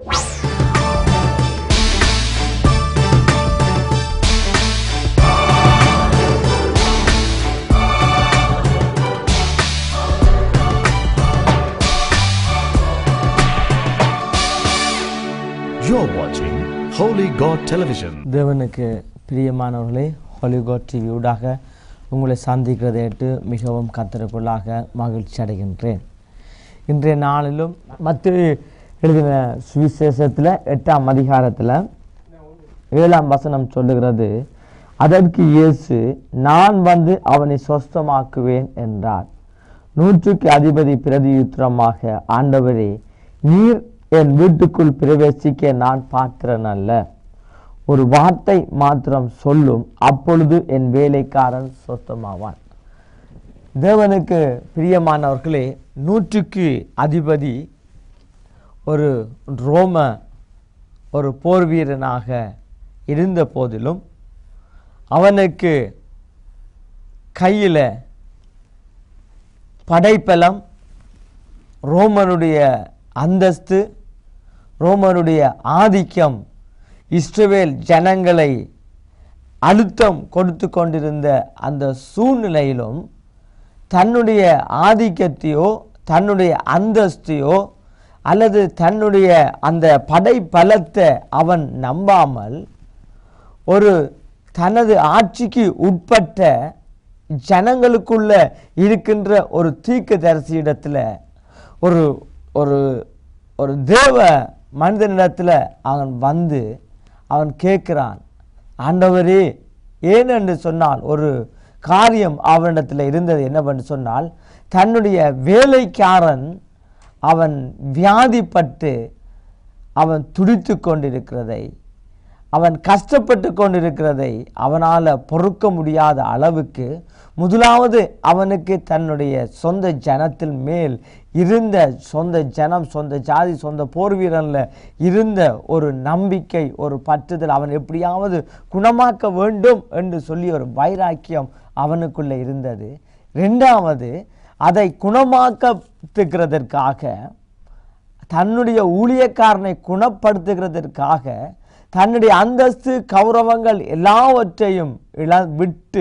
You're watching Holy God Television. தேவனுக்கு பிரியமானவர்களே ஹாலிகாட் TV ஊடாக உங்களை சந்திக்கிறதேட்டு மிகவும் கத்தருக்குள்ளாக மகிழ்ச்சி அடைகின்றேன் இன்றைய நாளிலும் மற்ற எழுதின சுவிசேஷத்தில் எட்டாம் அதிகாரத்தில் ஏழாம் வசனம் சொல்லுகிறது அதற்கு இயேசு நான் வந்து அவனை சொஸ்தமாக்குவேன் என்றார் நூற்றுக்கு அதிபதி பிரதியுத்திரமாக ஆண்டவரே நீர் என் வீட்டுக்குள் பிரவேசிக்க நான் பாத்திரன் அல்ல ஒரு வார்த்தை மாத்திரம் சொல்லும் அப்பொழுது என் வேலைக்காரன் சொத்தமாவான் தேவனுக்கு பிரியமானவர்களே நூற்றுக்கு அதிபதி ஒரு ரோம ஒரு போர் வீரனாக இருந்த போதிலும் அவனுக்கு கையில் படைப்பலம் ரோமனுடைய அந்தஸ்து ரோமனுடைய ஆதிக்கம் இஸ்ரவேல் ஜனங்களை அழுத்தம் கொடுத்து கொண்டிருந்த அந்த சூழ்நிலையிலும் தன்னுடைய ஆதிக்கத்தையோ தன்னுடைய அந்தஸ்தையோ அல்லது தன்னுடைய அந்த படை பலத்தை அவன் நம்பாமல் ஒரு தனது ஆட்சிக்கு உட்பட்ட ஜனங்களுக்குள்ள இருக்கின்ற ஒரு தீர்க்க இடத்துல ஒரு ஒரு ஒரு தேவ மனிதனிடத்தில் அவன் வந்து அவன் கேட்கிறான் ஆண்டவரே ஏன் என்று சொன்னால் ஒரு காரியம் அவனிடத்தில் இருந்தது என்னவென்று சொன்னால் தன்னுடைய வேலைக்காரன் அவன் வியாதிப்பட்டு அவன் துடித்து கொண்டிருக்கிறதை அவன் கஷ்டப்பட்டு கொண்டிருக்கிறதை அவனால் பொறுக்க முடியாத அளவுக்கு முதலாவது அவனுக்கு தன்னுடைய சொந்த ஜனத்தில் மேல் இருந்த சொந்த ஜனம் சொந்த ஜாதி சொந்த போர் வீரனில் இருந்த ஒரு நம்பிக்கை ஒரு பற்றுதல் அவன் எப்படியாவது குணமாக்க வேண்டும் என்று சொல்லி ஒரு வைராக்கியம் அவனுக்குள்ளே இருந்தது ரெண்டாவது அதை குணமாக்கத்துக்கிறதற்காக தன்னுடைய ஊழியக்காரனை குணப்படுத்துகிறதற்காக தன்னுடைய அந்தஸ்து கௌரவங்கள் எல்லாவற்றையும் இழ விட்டு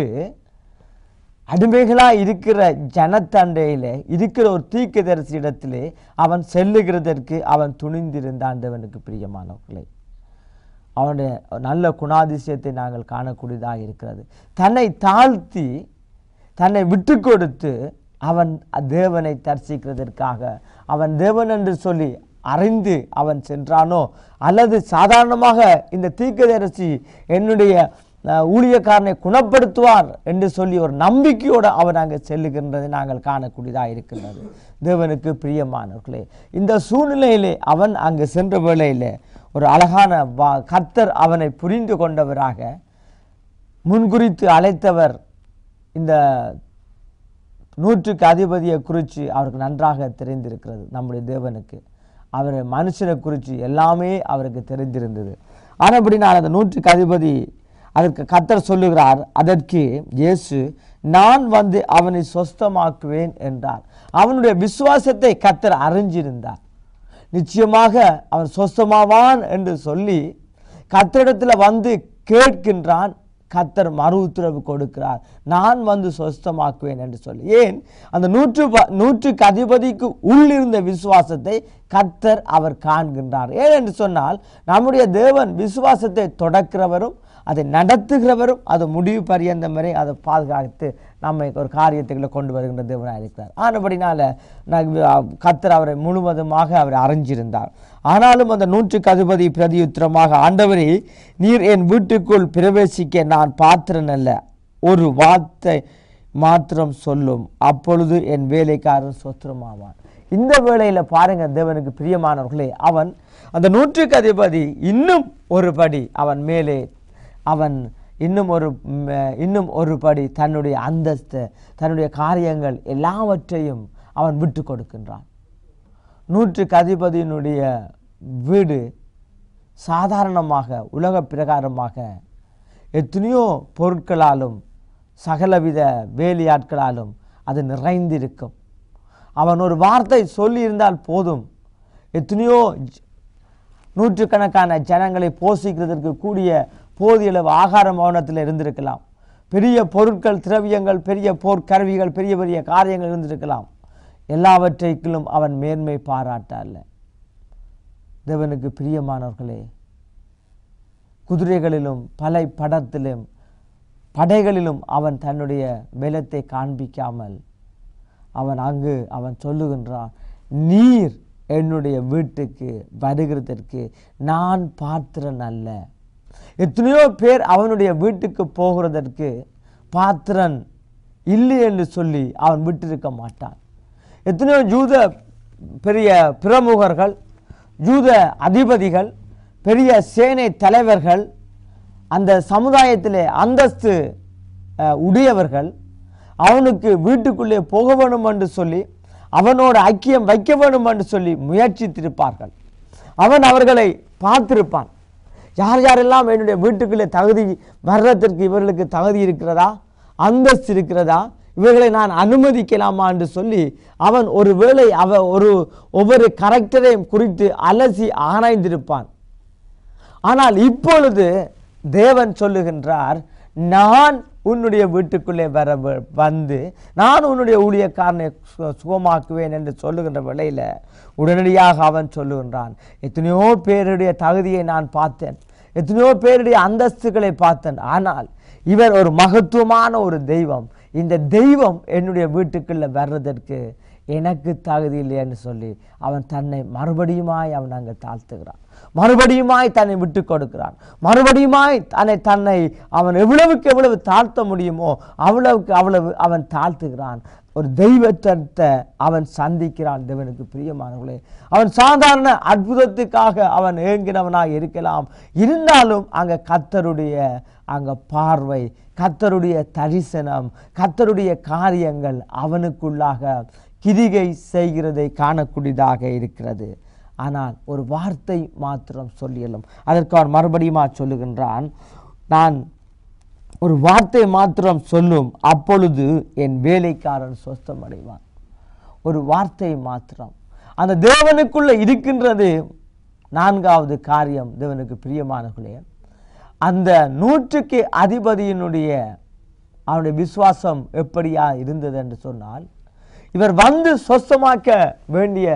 அடிமைகளாக இருக்கிற ஜனத்தண்டையில் இருக்கிற ஒரு தீர்க்கதரிசி இடத்திலே அவன் செல்லுகிறதற்கு அவன் துணிந்திருந்தாண்டவனுக்கு பிரியமானவர்களே அவனுடைய நல்ல குணாதிசயத்தை நாங்கள் காணக்கூடியதாக இருக்கிறது தன்னை தாழ்த்தி தன்னை விட்டு கொடுத்து அவன் தேவனை தரிசிக்கிறதற்காக அவன் தேவன் என்று சொல்லி அறிந்து அவன் சென்றானோ அல்லது சாதாரணமாக இந்த தீர்க்கதரிசி என்னுடைய அஹ், ஊழியக்காரனை குணப்படுத்துவார் என்று சொல்லி ஒரு நம்பிக்கையோடு அவன் அங்கே செல்லுகின்றதை நாங்கள் காணக்கூடியதாக இருக்கின்றது தேவனுக்கு பிரியமானவர்களே இந்த சூழ்நிலையிலே அவன் அங்கு சென்ற வேளையிலே ஒரு அழகான வா கர்த்தர் அவனை புரிந்து கொண்டவராக முன்குறித்து அழைத்தவர் இந்த நூற்றுக்கு அதிபதியை குறித்து அவருக்கு நன்றாக தெரிந்திருக்கிறது நம்முடைய தேவனுக்கு அவர் மனுஷனை குறித்து எல்லாமே அவருக்கு தெரிந்திருந்தது ஆனபடி நான் அந்த நூற்றுக்கு அதிபதி அதற்கு கத்தர் சொல்லுகிறார் அதற்கு இயேசு நான் வந்து அவனை சொஸ்தமாக்குவேன் என்றார் அவனுடைய விசுவாசத்தை கத்தர் அறிஞ்சிருந்தார் நிச்சயமாக அவன் சொஸ்தமாவான் என்று சொல்லி கத்தரிடத்தில் வந்து கேட்கின்றான் கத்தர் மறு உத்தரவு கொடுக்கிறார் நான் வந்து சொஸ்தமாக்குவேன் என்று சொல்லி ஏன் அந்த நூற்று ப- நூற்றுக்கு அதிபதிக்கு உள்ளிருந்த விசுவாசத்தை கத்தர் அவர் காண்கின்றார் ஏன் என்று சொன்னால் நம்முடைய தேவன் விசுவாசத்தை தொடக்கிறவரும் அதை நடத்துகிறவரும் அது முடிவு பரியந்தம் வரை அதை பாதுகாத்து நம்மை ஒரு காரியத்துக்குள்ள கொண்டு வருகின்ற தேவனாக இருக்கிறார் ஆனபடினால நான் கத்தர் அவரை முழுவதுமாக அவர் அறிஞ்சிருந்தார் ஆனாலும் அந்த நூற்றுக்கு அதிபதி பிரதியுத்திரமாக ஆண்டவரே நீர் என் வீட்டுக்குள் பிரவேசிக்க நான் பாத்திரன் அல்ல ஒரு வார்த்தை மாத்திரம் சொல்லும் அப்பொழுது என் வேலைக்காரன் சொத்திரமாவான் இந்த வேளையில் பாருங்க தேவனுக்கு பிரியமானவர்களே அவன் அந்த நூற்றுக்கு அதிபதி இன்னும் ஒரு படி அவன் மேலே அவன் இன்னும் ஒரு ம், இன்னும் ஒரு படி தன்னுடைய அந்தஸ்து தன்னுடைய காரியங்கள் எல்லாவற்றையும் அவன் விட்டு கொடுக்கின்றான் நூற்றுக்கு அதிபதியினுடைய வீடு சாதாரணமாக உலக பிரகாரமாக எத்தனையோ பொருட்களாலும் சகலவித வேலையாட்களாலும் அது நிறைந்திருக்கும் அவன் ஒரு வார்த்தை சொல்லியிருந்தால் போதும் எத்தனையோ ஜ- நூற்றுக்கணக்கான ஜனங்களை போஷிக்கிறதற்கு கூடிய போதிய அளவு ஆகார மௌனத்தில் இருந்திருக்கலாம் பெரிய பொருட்கள் திரவியங்கள் பெரிய போர்க்கருவிகள் பெரிய பெரிய காரியங்கள் இருந்திருக்கலாம் எல்லாவற்றைக்கும் அவன் மேன்மை பாராட்ட அல்ல தேவனுக்கு பிரியமானவர்களே குதிரைகளிலும் பலை படத்திலும் படைகளிலும் அவன் தன்னுடைய பலத்தை காண்பிக்காமல் அவன் அங்கு அவன் சொல்லுகின்றான் நீர் என்னுடைய வீட்டுக்கு வருகிறதற்கு நான் பாத்திரன் அல்ல எத்தனையோ பேர் அவனுடைய வீட்டுக்கு போகிறதற்கு பாத்திரன் இல்லை என்று சொல்லி அவன் விட்டிருக்க மாட்டான் எத்தனையோ யூத பெரிய பிரமுகர்கள் யூத அதிபதிகள் பெரிய சேனை தலைவர்கள் அந்த சமுதாயத்திலே அந்தஸ்து அஹ், உடையவர்கள் அவனுக்கு வீட்டுக்குள்ளே போக வேணும் என்று சொல்லி அவனோட ஐக்கியம் வைக்க வேண்டும் என்று சொல்லி முயற்சித்திருப்பார்கள் அவன் அவர்களை பார்த்திருப்பான் யார் யாரெல்லாம் என்னுடைய வீட்டுக்குள்ளே தகுதி வர்றதற்கு இவர்களுக்கு தகுதி இருக்கிறதா அந்தஸ்து இருக்கிறதா இவர்களை நான் அனுமதிக்கலாமா என்று சொல்லி அவன் ஒருவேளை அவ ஒரு ஒவ்வொரு கரெக்டரையும் குறித்து அலசி ஆராய்ந்திருப்பான் ஆனால் இப்பொழுது தேவன் சொல்லுகின்றார் நான் உன்னுடைய வீட்டுக்குள்ளே வர வ- வந்து நான் உன்னுடைய ஊழியக்காரனை சு- சுகமாக்குவேன் என்று சொல்லுகின்ற வேளையில உடனடியாக அவன் சொல்லுகின்றான் எத்தனையோ பேருடைய தகுதியை நான் பார்த்தேன் எத்தனையோ பேருடைய அந்தஸ்துகளை பார்த்தேன் ஆனால் இவர் ஒரு மகத்துவமான ஒரு தெய்வம் இந்த தெய்வம் என்னுடைய வீட்டுக்குள்ள வர்றதற்கு எனக்கு தகுதி இல்லைன்னு சொல்லி அவன் தன்னை மறுபடியுமாய் அவன் அங்கே தாழ்த்துகிறான் மறுபடியுமாய் தன்னை விட்டு கொடுக்கிறான் மறுபடியுமாய் தன்னை தன்னை அவன் எவ்வளவுக்கு எவ்வளவு தாழ்த்த முடியுமோ அவ்வளவுக்கு அவ்வளவு அவன் தாழ்த்துகிறான் ஒரு தெய்வத்தை அவன் சந்திக்கிறான் தேவனுக்கு பிரியமானவர்களே அவன் சாதாரண அற்புதத்துக்காக அவன் ஏங்கினவனாக இருக்கலாம் இருந்தாலும் அங்க கத்தருடைய அங்க பார்வை கத்தருடைய தரிசனம் கத்தருடைய காரியங்கள் அவனுக்குள்ளாக கிரிகை செய்கிறதை காணக்கூடியதாக இருக்கிறது ஆனால் ஒரு வார்த்தை மாத்திரம் சொல்லியலும் அதற்கு அவன் மறுபடியுமா சொல்லுகின்றான் நான் ஒரு வார்த்தை மாத்திரம் சொல்லும் அப்பொழுது என் வேலைக்காரன் சொஸ்தம் அடைவான் ஒரு வார்த்தை மாத்திரம் அந்த தேவனுக்குள்ள இருக்கின்றது நான்காவது காரியம் தேவனுக்கு பிரியமானவர்களே அந்த நூற்றுக்கு அதிபதியினுடைய அவனுடைய விசுவாசம் எப்படியா இருந்தது என்று சொன்னால் இவர் வந்து சொஸ்தமாக்க வேண்டிய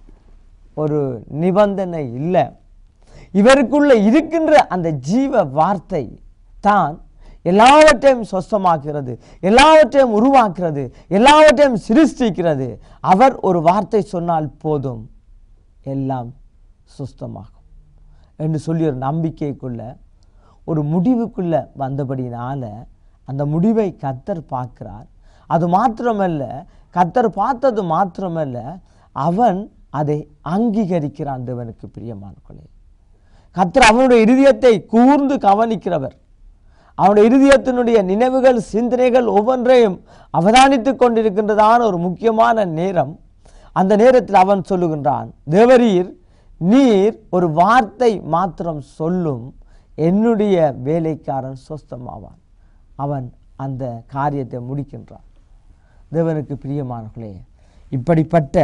ஒரு நிபந்தனை இல்லை இவருக்குள்ள இருக்கின்ற அந்த ஜீவ வார்த்தை தான் எல்லாவற்றையும் சொஸ்தமாக்கிறது எல்லாவற்றையும் உருவாக்குறது எல்லாவற்றையும் சிருஷ்டிக்கிறது அவர் ஒரு வார்த்தை சொன்னால் போதும் எல்லாம் சுஸ்தமாகும் என்று சொல்லி ஒரு நம்பிக்கைக்குள்ள ஒரு முடிவுக்குள்ள வந்தபடினால அந்த முடிவை கத்தர் பார்க்கிறார் அது மாத்திரமல்ல கத்தர் பார்த்தது மாத்திரமல்ல அவன் அதை அங்கீகரிக்கிறான் தேவனுக்கு பிரியமானவர்களே கத்தர் அவனுடைய இருதயத்தை கூர்ந்து கவனிக்கிறவர் அவனுடைய இருதயத்தினுடைய நினைவுகள் சிந்தனைகள் ஒவ்வொன்றையும் அவதானித்துக் கொண்டிருக்கின்றதான ஒரு முக்கியமான நேரம் அந்த நேரத்தில் அவன் சொல்லுகின்றான் தேவரீர் நீர் ஒரு வார்த்தை மாத்திரம் சொல்லும் என்னுடைய வேலைக்காரன் சொஸ்தமாவான் அவன் அந்த காரியத்தை முடிக்கின்றான் தேவனுக்கு பிரியமானவர்களே இப்படிப்பட்ட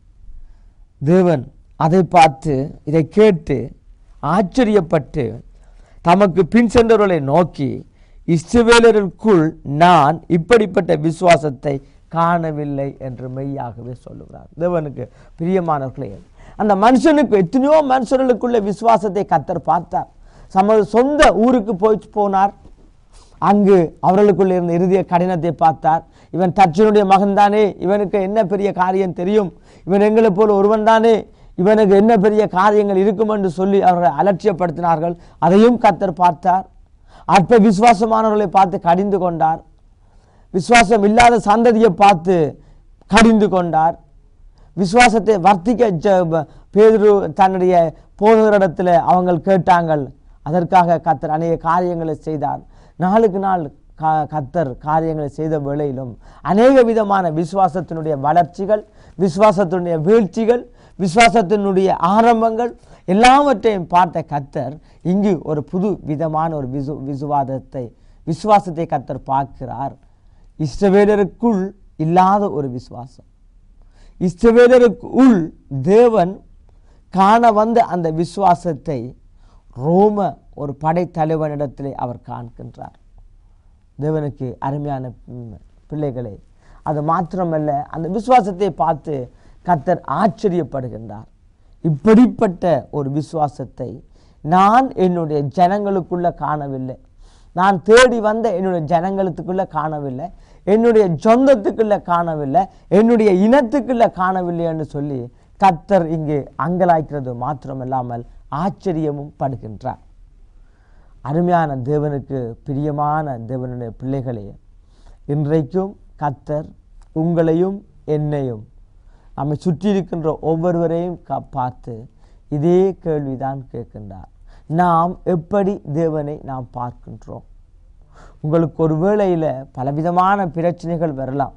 தேவன் அதை பார்த்து இதை கேட்டு ஆச்சரியப்பட்டு தமக்கு பின் சென்றவர்களை நோக்கி இஸ்ரவேலருக்குள் நான் இப்படிப்பட்ட விசுவாசத்தை காணவில்லை என்று மெய்யாகவே சொல்லுகிறார் தேவனுக்கு பிரியமானவர்களே அந்த மனுஷனுக்கு எத்தனையோ மனுஷர்களுக்குள்ள விசுவாசத்தை கத்தர் பார்த்தார் தமது சொந்த ஊருக்கு போய் போனார் அங்கு அவர்களுக்குள்ள இருந்த இறுதிய கடினத்தை பார்த்தார் இவன் தச்சனுடைய மகன்தானே இவனுக்கு என்ன பெரிய காரியம் தெரியும் இவன் எங்களை போல ஒருவன் தானே இவனுக்கு என்ன பெரிய காரியங்கள் இருக்கும் என்று சொல்லி அவர்களை அலட்சியப்படுத்தினார்கள் அதையும் கத்தர் பார்த்தார் அற்ப விசுவாசமானவர்களை பார்த்து கடிந்து கொண்டார் விசுவாசம் இல்லாத சந்ததியை பார்த்து கடிந்து கொண்டார் விசுவாசத்தை வர்த்திக்க ஜ- பேதுரு தன்னுடைய போதகரிடத்தில் அவங்க கேட்டாங்கள் அதற்காக கத்தர் அநேக காரியங்களை செய்தார் நாளுக்கு நாள் க- கத்தர் காரியங்களை செய்த வேளையிலும் அநேக விதமான விசுவாசத்தினுடைய வளர்ச்சிகள் விசுவாசத்தினுடைய வீழ்ச்சிகள் விசுவாசத்தினுடைய ஆரம்பங்கள் எல்லாவற்றையும் பார்த்த கத்தர் இங்கு ஒரு புது விதமான ஒரு விசு விசுவாதத்தை விசுவாசத்தை கத்தர் பார்க்கிறார் இஸ்ரவேலருக்குள் இல்லாத ஒரு விசுவாசம் இஸ்ரவேலருக்குள் தேவன் காண வந்த அந்த விசுவாசத்தை ரோம ஒரு படைத்தலைவனிடத்திலே அவர் காண்கின்றார் தேவனுக்கு அருமையான ம், பிள்ளைகளே அது மாத்திரமல்ல அந்த விசுவாசத்தை பார்த்து கர்த்தர் ஆச்சரியப்படுகின்றார் இப்படிப்பட்ட ஒரு விசுவாசத்தை நான் என்னுடைய ஜனங்களுக்குள்ள காணவில்லை நான் தேடி வந்த என்னுடைய ஜனங்களுக்குள்ள காணவில்லை என்னுடைய சொந்தத்துக்குள்ள காணவில்லை என்னுடைய இனத்துக்குள்ள காணவில்லை என்று சொல்லி கர்த்தர் இங்கு அங்கலாய்க்கிறது மாத்திரமில்லாமல் ஆச்சரியமும் படுகின்றார் அருமையான தேவனுக்கு பிரியமான தேவனுடைய பிள்ளைகளே இன்றைக்கும் கத்தர் உங்களையும் என்னையும் நம்மை சுற்றி இருக்கின்ற ஒவ்வொருவரையும் க பார்த்து இதே கேள்விதான் கேட்கின்றார் நாம் எப்படி தேவனை நாம் பார்க்கின்றோம் உங்களுக்கு ஒரு வேளையில் பலவிதமான பிரச்சனைகள் வரலாம்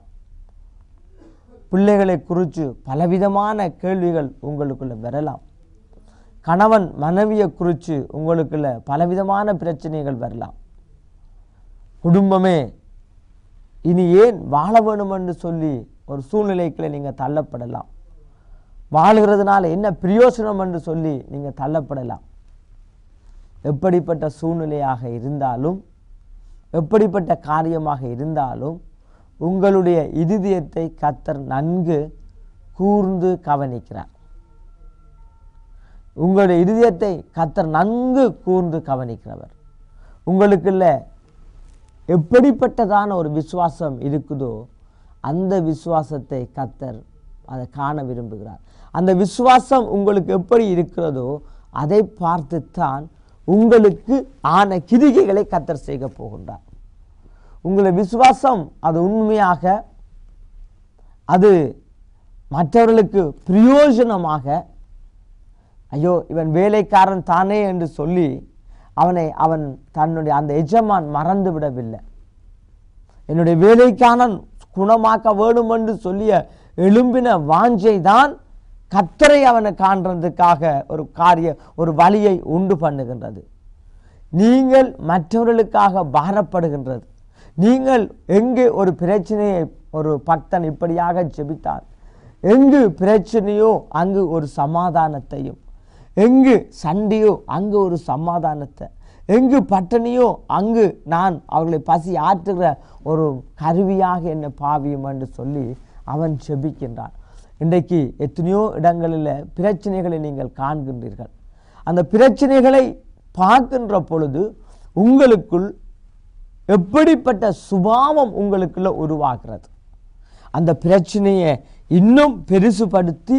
பிள்ளைகளை குறித்து பலவிதமான கேள்விகள் உங்களுக்குள்ள வரலாம் கணவன் மனைவியை குறித்து உங்களுக்குள்ள பலவிதமான பிரச்சனைகள் வரலாம் குடும்பமே இனி ஏன் வாழ வேணும் என்று சொல்லி ஒரு சூழ்நிலைக்குள்ள நீங்கள் தள்ளப்படலாம் வாழுகிறதுனால என்ன பிரயோசனம் என்று சொல்லி நீங்கள் தள்ளப்படலாம் எப்படிப்பட்ட சூழ்நிலையாக இருந்தாலும் எப்படிப்பட்ட காரியமாக இருந்தாலும் உங்களுடைய இருதயத்தை கத்தர் நன்கு கூர்ந்து கவனிக்கிறார் உங்களுடைய இருதயத்தை கத்தர் நன்கு கூர்ந்து கவனிக்கிறவர் உங்களுக்குள்ள எப்படிப்பட்டதான ஒரு விசுவாசம் இருக்குதோ அந்த விசுவாசத்தை கத்தர் அதை காண விரும்புகிறார் அந்த விசுவாசம் உங்களுக்கு எப்படி இருக்கிறதோ அதை பார்த்துத்தான் உங்களுக்கு ஆன கிரிகைகளை கத்தர் செய்ய போகின்றார் உங்களுடைய விசுவாசம் அது உண்மையாக அது மற்றவர்களுக்கு பிரயோஜனமாக ஐயோ இவன் வேலைக்காரன் தானே என்று சொல்லி அவனை அவன் தன்னுடைய அந்த எஜமான் மறந்து விடவில்லை என்னுடைய வேலைக்காரன் குணமாக்க வேணும் என்று சொல்லிய எழும்பின வாஞ்சை தான் கத்தரை அவனை காண்றதுக்காக ஒரு காரிய ஒரு வழியை உண்டு பண்ணுகின்றது நீங்கள் மற்றவர்களுக்காக பாரப்படுகின்றது நீங்கள் எங்கே ஒரு பிரச்சனையை ஒரு பக்தன் இப்படியாக ஜெபித்தார் எங்கு பிரச்சனையோ அங்கு ஒரு சமாதானத்தையும் எங்கு சண்டையோ அங்கு ஒரு சமாதானத்தை எங்கு பட்டணியோ அங்கு நான் அவர்களை பசி ஆற்றுகிற ஒரு கருவியாக என்ன பாவியும் என்று சொல்லி அவன் செபிக்கின்றான் இன்றைக்கு எத்தனையோ இடங்களில் பிரச்சனைகளை நீங்கள் காண்கின்றீர்கள் அந்த பிரச்சனைகளை பார்க்கின்ற பொழுது உங்களுக்குள் எப்படிப்பட்ட சுபாவம் உங்களுக்குள்ள உருவாகிறது அந்த பிரச்சனையை இன்னும் பெருசுபடுத்தி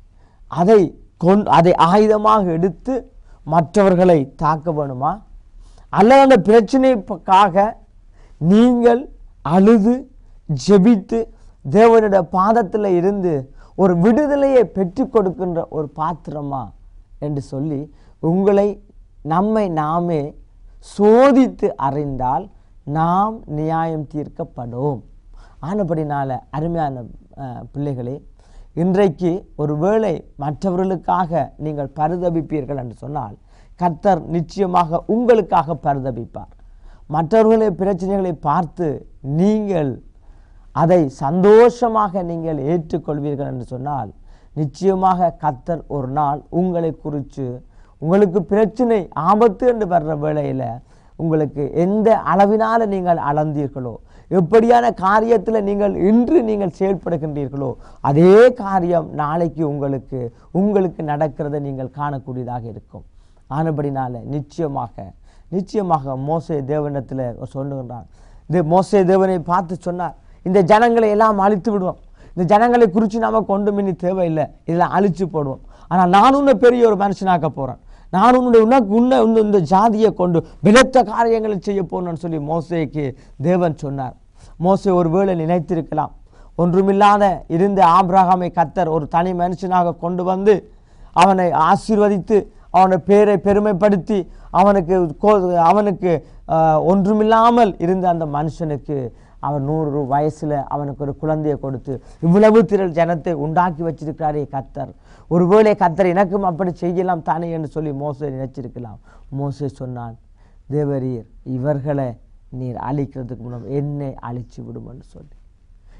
அதை கொண் அதை ஆயுதமாக எடுத்து மற்றவர்களை தாக்க வேணுமா அல்லது அந்த பிரச்சனைக்காக நீங்கள் அழுது ஜெபித்து தேவனுடைய பாதத்தில் இருந்து ஒரு விடுதலையை பெற்றுக் கொடுக்கின்ற ஒரு பாத்திரமா என்று சொல்லி உங்களை நம்மை நாமே சோதித்து அறிந்தால் நாம் நியாயம் தீர்க்கப்படும் ஆனபடினால அருமையான அஹ், பிள்ளைகளே இன்றைக்கு ஒருவேளை மற்றவர்களுக்காக நீங்கள் பரிதபிப்பீர்கள் என்று சொன்னால் கர்த்தர் நிச்சயமாக உங்களுக்காக பரிதபிப்பார் மற்றவர்களுடைய பிரச்சனைகளை பார்த்து நீங்கள் அதை சந்தோஷமாக நீங்கள் ஏற்றுக்கொள்வீர்கள் என்று சொன்னால் நிச்சயமாக கர்த்தர் ஒரு நாள் உங்களை குறித்து உங்களுக்கு பிரச்சனை ஆபத்து என்று வர்ற வேளையில் உங்களுக்கு எந்த அளவினால நீங்கள் அளந்தீர்களோ எப்படியான காரியத்தில் நீங்கள் இன்று நீங்கள் செயல்படுகின்றீர்களோ அதே காரியம் நாளைக்கு உங்களுக்கு உங்களுக்கு நடக்கிறதை நீங்கள் காணக்கூடியதாக இருக்கும் ஆனபடினால நிச்சயமாக நிச்சயமாக மோசே தேவனிடத்தில் சொல்லுகின்றான் இது மோசே தேவனை பார்த்து சொன்னார் இந்த ஜனங்களை எல்லாம் அழித்து விடுவோம் இந்த ஜனங்களை குறித்து நாம கொண்டு மினி தேவையில்லை இதெல்லாம் அழிச்சு போடுவோம் ஆனால் நான் உன்னை பெரிய ஒரு மனுஷனாக்க போகிறேன் நான் உன்னுடைய உனக்கு உன்னை இந்த- இந்த ஜாதியை கொண்டு விலத்த காரியங்களை செய்ய போறேன்னு சொல்லி மோசேக்கு தேவன் சொன்னார் மோசே ஒருவேளை நினைத்திருக்கலாம் ஒன்றுமில்லாத இருந்த ஆபிரகாமை கத்தர் ஒரு தனி மனுஷனாக கொண்டு வந்து அவனை ஆசீர்வதித்து அவனுடைய பேரை பெருமைப்படுத்தி அவனுக்கு கோ- அவனுக்கு ஆஹ், ஒன்றுமில்லாமல் இருந்த அந்த மனுஷனுக்கு அவன் நூறு வயசுல அவனுக்கு ஒரு குழந்தையை கொடுத்து இவ்வளவு திரள் ஜனத்தை உண்டாக்கி வச்சிருக்கிறாரே கத்தர் ஒருவேளை கத்தர் எனக்கும் அப்படி செய்யலாம் தானே என்று சொல்லி மோசே நினைச்சிருக்கலாம் மோசே சொன்னான் தேவரீர் இவர்களை நீர் அழிக்கிறதுக்கு முன்னம் என்னை அழிச்சு விடும் என்று சொல்லி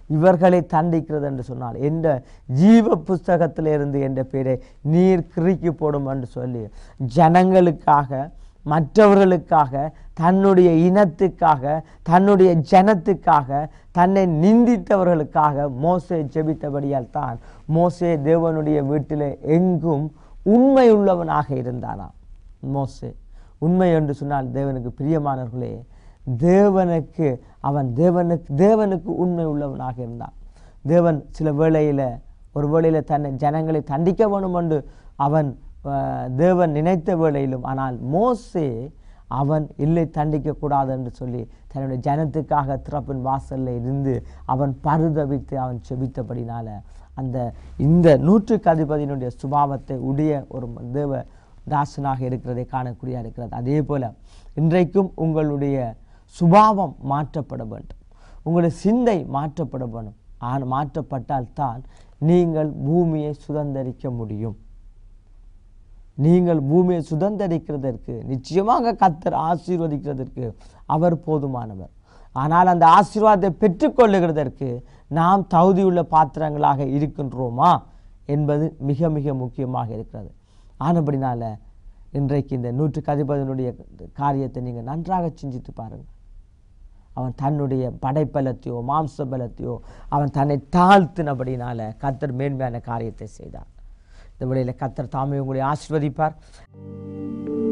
இவர்களை தண்டிக்கிறது என்று சொன்னால் எந்த ஜீவ புஸ்தகத்தில் இருந்து என்ற பேரை நீர் கிறுக்கி போடும் என்று சொல்லி ஜனங்களுக்காக மற்றவர்களுக்காக தன்னுடைய இனத்துக்காக தன்னுடைய ஜனத்துக்காக தன்னை நிந்தித்தவர்களுக்காக மோசே ஜெபித்தபடியால் தான் மோசே தேவனுடைய வீட்டில் எங்கும் உண்மை உள்ளவனாக இருந்தானாம் மோசே உண்மை என்று சொன்னால் தேவனுக்கு பிரியமானவர்களே தேவனுக்கு அவன் தேவனுக்கு தேவனுக்கு உண்மை உள்ளவனாக இருந்தான் தேவன் சில வேளையில் ஒரு வேளையில் தன்னை ஜனங்களை தண்டிக்க வேணும் என்று அவன் அஹ், தேவன் நினைத்த வேளையிலும் ஆனால் மோசே அவன் இல்லை தண்டிக்க கூடாது என்று சொல்லி தன்னுடைய ஜனத்துக்காக திறப்பின் வாசல்ல இருந்து அவன் பரிதவித்து அவன் செபித்தபடினால அந்த இந்த நூற்றுக்கு அதிபதியினுடைய சுபாவத்தை உடைய ஒரு தேவ தாசனாக இருக்கிறதை காணக்கூடியதாக இருக்கிறது அதே போல இன்றைக்கும் உங்களுடைய சுபாவம் மாற்றப்பட வேண்டும் உங்களுடைய சிந்தை மாற்றப்பட வேண்டும் ஆன மாற்றப்பட்டால் தான் நீங்கள் பூமியை சுதந்தரிக்க முடியும் நீங்கள் பூமியை சுதந்தரிக்கிறதற்கு நிச்சயமாக கத்தர் ஆசீர்வதிக்கிறதற்கு அவர் போதுமானவர் ஆனால் அந்த ஆசீர்வாதத்தை பெற்றுக்கொள்ளுகிறதற்கு நாம் தகுதியுள்ள பாத்திரங்களாக இருக்கின்றோமா என்பது மிக மிக முக்கியமாக இருக்கிறது ஆனபடினால இன்றைக்கு இந்த நூற்றுக்கு அதிபதியினுடைய காரியத்தை நீங்கள் நன்றாக சிந்தித்து பாருங்கள் அவன் தன்னுடைய படைப்பலத்தையோ மாம்ச பலத்தையோ அவன் தன்னை தாழ்த்தினபடினால கத்தர் மேன்மையான காரியத்தை செய்தார் இந்த வழியில் கத்தர் தாமே உங்களை ஆசீர்வதிப்பார்